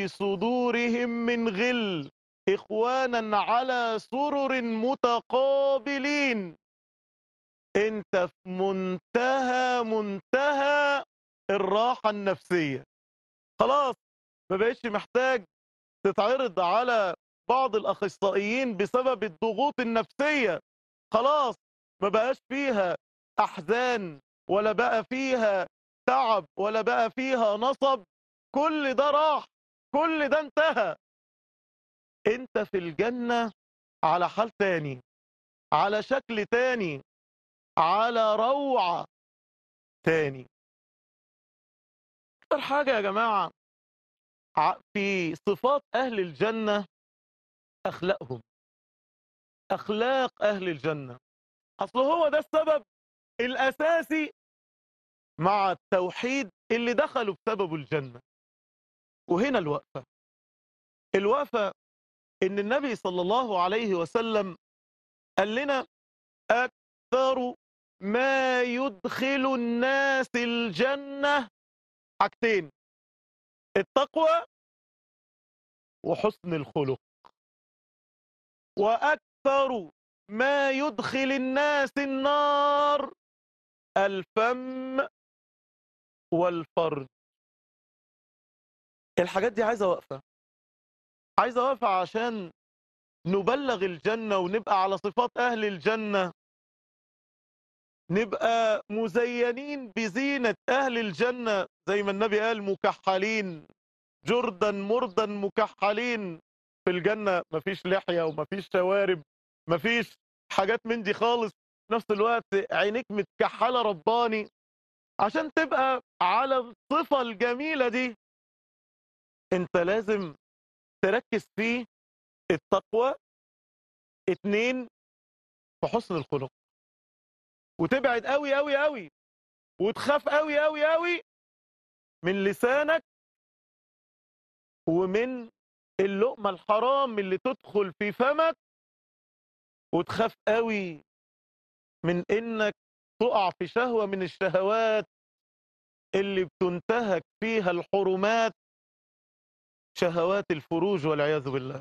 في صدورهم من غل إخوانا على سرر متقابلين انت في منتهى منتهى الراحة النفسية خلاص ما بقتش محتاج تتعرض على بعض الأخصائيين بسبب الضغوط النفسية خلاص ما بقاش فيها أحزان ولا بقى فيها تعب ولا بقى فيها نصب كل ده راح كل ده انتهى انت في الجنة على حال تاني على شكل تاني على روعة تاني اكتر حاجة يا جماعة ع- في صفات اهل الجنة اخلاقهم اخلاق اهل الجنة اصل هو ده السبب الاساسي مع التوحيد اللي دخلوا بسببه الجنة وهنا الوقفة الوقفة ان النبي صلى الله عليه وسلم قال لنا اكثر ما يدخل الناس الجنة حاجتين التقوى وحسن الخلق واكثر ما يدخل الناس النار الفم والفرج الحاجات دي عايزه وقفه عايزه وقفه عشان نبلغ الجنه ونبقى على صفات اهل الجنه نبقى مزينين بزينه اهل الجنه زي ما النبي قال مكحلين جردا مردا مكحلين في الجنه مفيش لحيه ومفيش شوارب مفيش حاجات من دي خالص في نفس الوقت عينيك متكحله رباني عشان تبقى على الصفه الجميله دي انت لازم تركز في التقوى اتنين في حسن الخلق وتبعد قوي قوي قوي وتخاف قوي قوي قوي من لسانك ومن اللقمة الحرام اللي تدخل في فمك وتخاف قوي من انك تقع في شهوة من الشهوات اللي بتنتهك فيها الحرمات شهوات الفروج والعياذ بالله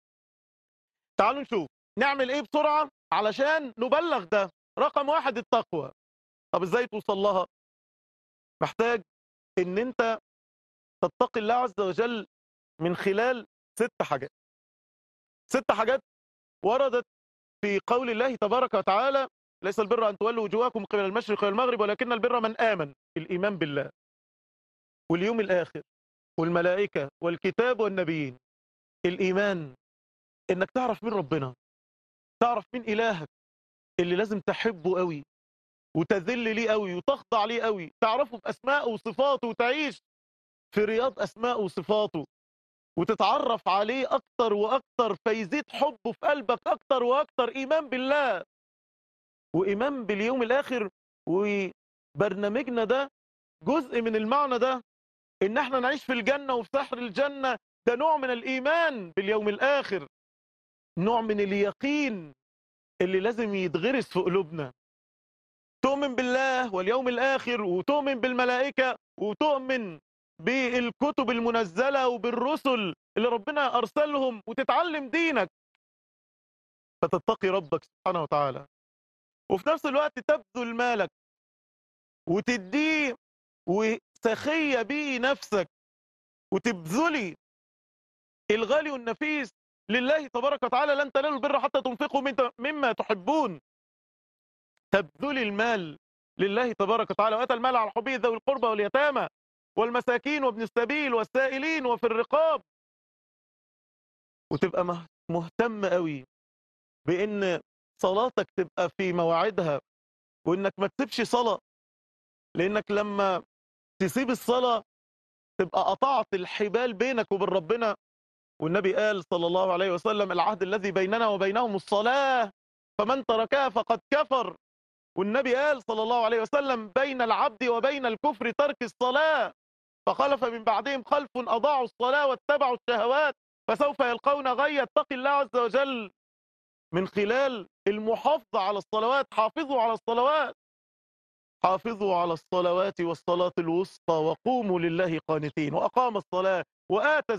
تعالوا نشوف نعمل ايه بسرعة علشان نبلغ ده رقم واحد التقوى طب ازاي توصل لها محتاج ان انت تتقي الله عز وجل من خلال ست حاجات ست حاجات وردت في قول الله تبارك وتعالى ليس البر أن تولوا وجوهكم قبل المشرق والمغرب ولكن البر من آمن الإيمان بالله واليوم الآخر والملائكة والكتاب والنبيين الإيمان إنك تعرف مين ربنا تعرف مين إلهك اللي لازم تحبه قوي وتذل ليه قوي وتخضع ليه قوي تعرفه بأسمائه وصفاته وتعيش في رياض أسمائه وصفاته وتتعرف عليه أكتر وأكتر فيزيد حبه في قلبك أكتر وأكتر إيمان بالله وإيمان باليوم الآخر وبرنامجنا ده جزء من المعنى ده إن احنا نعيش في الجنة وفي سحر الجنة ده نوع من الإيمان باليوم الآخر نوع من اليقين اللي لازم يتغرس في قلوبنا تؤمن بالله واليوم الآخر وتؤمن بالملائكة وتؤمن بالكتب المنزلة وبالرسل اللي ربنا أرسلهم وتتعلم دينك فتتقي ربك سبحانه وتعالى وفي نفس الوقت تبذل مالك وتديه وسخية بيه نفسك وتبذلي الغالي والنفيس لله تبارك وتعالى لن تنالوا البر حتى تنفقوا من- مما تحبون تبذلي المال لله تبارك وتعالى واتى المال على حبه ذوي القربى واليتامى والمساكين وابن السبيل والسائلين وفي الرقاب وتبقى مه- مهتم قوي بان صلاتك تبقى في مواعيدها وانك ما تسيبش صلاة لانك لما تسيب الصلاة تبقى قطعت الحبال بينك وبين ربنا والنبي قال صلى الله عليه وسلم العهد الذي بيننا وبينهم الصلاة فمن تركها فقد كفر والنبي قال صلى الله عليه وسلم بين العبد وبين الكفر ترك الصلاة فخلف من بعدهم خلف أضاعوا الصلاة واتبعوا الشهوات فسوف يلقون غي اتق الله عز وجل من خلال المحافظة على الصلوات حافظوا على الصلوات حافظوا على الصلوات والصلاة الوسطى وقوموا لله قانتين وأقام الصلاة وآتى